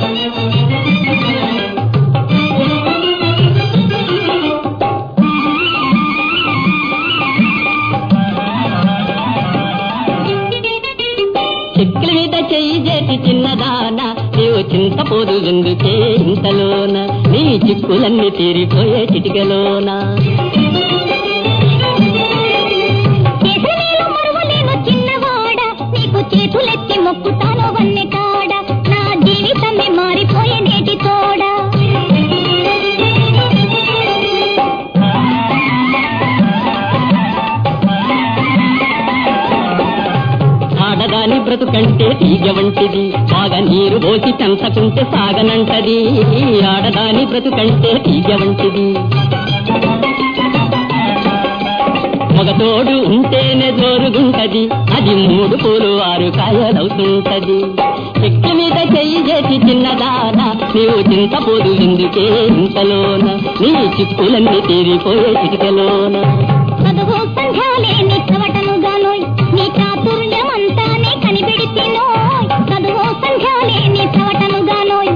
చెక్కుల మీద చెయ్యి చేసి చిన్నదాన నీవు చింతపోదు ఎందుకే ఇంతలోన నీ చిక్కులన్నీ తీరిపోయే చిటికలోన చేసనేలు మరువలేను చిన్నవాడ నీకు చేతులెత్తి మొక్కుతాను వన్నె కాడ నా జీవితమే మారిపోయే నేటి తోడ ఆడదాని బ్రతుకంటే తీగ వంటిది బాగా నీరు పోసి పెంచకుంటే సాగనంటది ఆడదాని బ్రతుకంటే తీగ వంటిది మగతోడు ఉంటేనే జోరుగుంటది అది మూడు పూలు ఆరు కాయలవుతుంటది చెక్కి మీద చెయ్యి చేసి చిన్నదాన నీవు చింతపోదు ఎందుకే ఇంతలోన నీ చిక్కులన్నీ తీరిపోయే చిటికలోన చదువు సంధ్యాలే నీ చవటను గానోయ్ నీ చాతుర్యమంతానే కనిపెడితేనోయ్ చదువు సంధ్యాలే నీ చవటను గానోయ్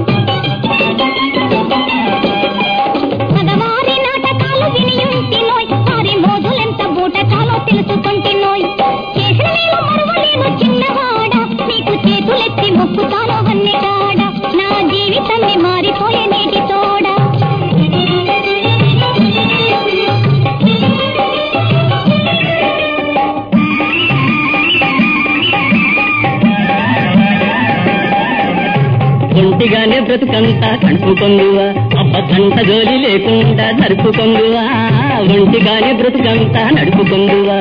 మగవారి నాటకాలు వినియుంటినోయ్ వారి మోజులెంత బూటకాలో తెలుసుకుంటినోయ్ చేసిన నేను మరువలేను చిన్నవాడ నీకు చేతులెత్తి మొక్కుతాను వన్నె కాడ నా జీవితమే మారిపోయే నేటి తోడ ఒంటిగానే బ్రతుకంతా కడుపుకొందువా అబ్బకంట జోలి లేకుండా జరుపుకొందువా ఒంటిగానే బ్రతుకంతా నడుపుకొందువా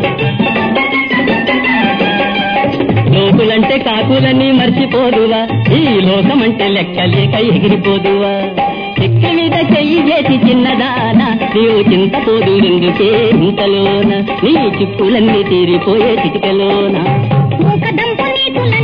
లోకులంటే కాకులని మర్చిపోదువా ఈ లోకమంటే లెక్కలేక ఎగిరిపోదువా చెక్క మీద చెయ్యి చేసి చిన్నదానా నీవు చింతపోదు ఎందుకే ఇంతలోన నీ చిక్కులన్నీ తీరిపోయే చిటికలోన మూకదంపు నీతుల